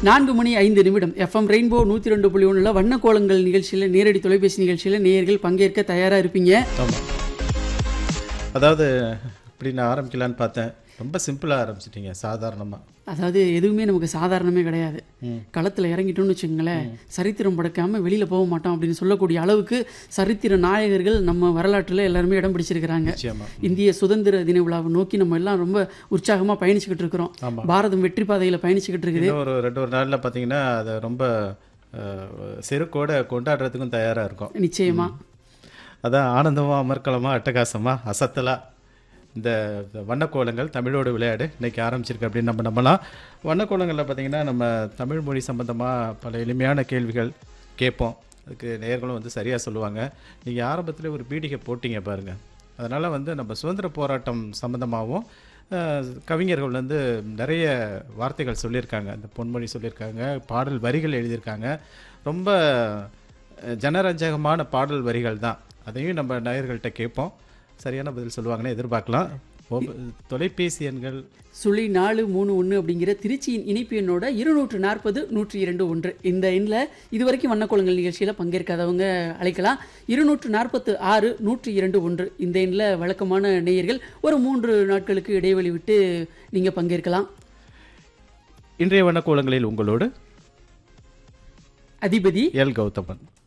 நான்கு மணி ஐந்து நிமிடம் எஃப்எம் ரெயின்போ நூற்றி ரெண்டு புள்ளி ஒன்றில் வண்ண கோலங்கள் நிகழ்ச்சியில் நேரடி தொலைபேசி நிகழ்ச்சியில் நேயர்கள் பங்கேற்க தயாராக இருப்பீங்க ஆமாம் அதாவது இப்படி நான் ஆரம்பிக்கலான்னு பார்த்தேன் ரொம்ப சிம்பிளாக ஆரம்பிச்சிட்டீங்க சாதாரணமாக அதாவது எதுவுமே நமக்கு சாதாரணமே கிடையாது களத்தில் இறங்கிட்டோம்னு வச்சுக்கோங்களேன் சரித்திரம் படைக்காம வெளியில் போக மாட்டோம் அப்படின்னு சொல்லக்கூடிய அளவுக்கு சரித்திர நாயகர்கள் நம்ம வரலாற்றில் எல்லாருமே இடம் பிடிச்சிருக்கிறாங்க நிச்சயமா இந்திய சுதந்திர தின விழாவை நோக்கி நம்ம எல்லாம் ரொம்ப உற்சாகமாக பயணிச்சுக்கிட்டு இருக்கிறோம் ஆமா. பாரதம் வெற்றி பாதையில் பயணிச்சுக்கிட்டு இருக்குது இன்னும் ஒரு ரெண்டு ஒரு நாளில் பார்த்தீங்கன்னா அதை ரொம்ப அஹ், செருக்கோட கொண்டாடுறதுக்கும் தயாராக இருக்கும் நிச்சயமா அதான் ஆனந்தமாக அமர்க்கலமாக அட்டகாசமாக அசத்தலாக இந்த இந்த வண்ணக்கோலங்கள் தமிழோடு விளையாடு இன்னைக்கு ஆரம்பிச்சிருக்கு அப்படின்னு நம்ம நம்பலாம் வண்ணக்கோலங்களில் பார்த்தீங்கன்னா நம்ம தமிழ் மொழி சம்பந்தமாக பல எளிமையான கேள்விகள் கேட்போம் அதுக்கு நேயர்களும் வந்து சரியாக சொல்லுவாங்க நீங்கள் ஆரம்பத்தில் ஒரு பீடிகை போட்டீங்க பாருங்கள் அதனால் வந்து நம்ம சுதந்திர போராட்டம் சம்மந்தமாகவும் கவிஞர்கள் வந்து நிறைய வார்த்தைகள் சொல்லியிருக்காங்க இந்த பொன்மொழி சொல்லியிருக்காங்க பாடல் வரிகள் எழுதியிருக்காங்க ரொம்ப அஹ், ஜனரஞ்சகமான பாடல் வரிகள் தான் அதையும் நம்ம நேயர்கள்ட்ட கேட்போம் சரியான பதில் சொல்லுவாங்கன்னு எதிர்பார்க்கலாம் ஒவ்வொ- தொலைபேசி எண்கள் சுழி நாலு மூணு ஒன்று அப்படிங்கிற திருச்சியின் இணைப்பு எண்ணோட இருநூற்று நாற்பது நூற்றி இரண்டு ஒன்று இந்த எண்ணில் இதுவரைக்கும் வண்ணக்கோலங்கள் நிகழ்ச்சியில் பங்கேற்காதவங்க அழைக்கலாம் இருநூற்று நாற்பத்து ஆறு நூற்றி இரண்டு ஒன்று இந்த எண்ணில் வழக்கமான நேயர்கள் ஒரு மூன்று நாட்களுக்கு இடைவெளி விட்டு நீங்கள் பங்கேற்கலாம் இன்றைய வண்ணக்கோலங்களில் உங்களோடு அதிபதி எல் கௌதமன்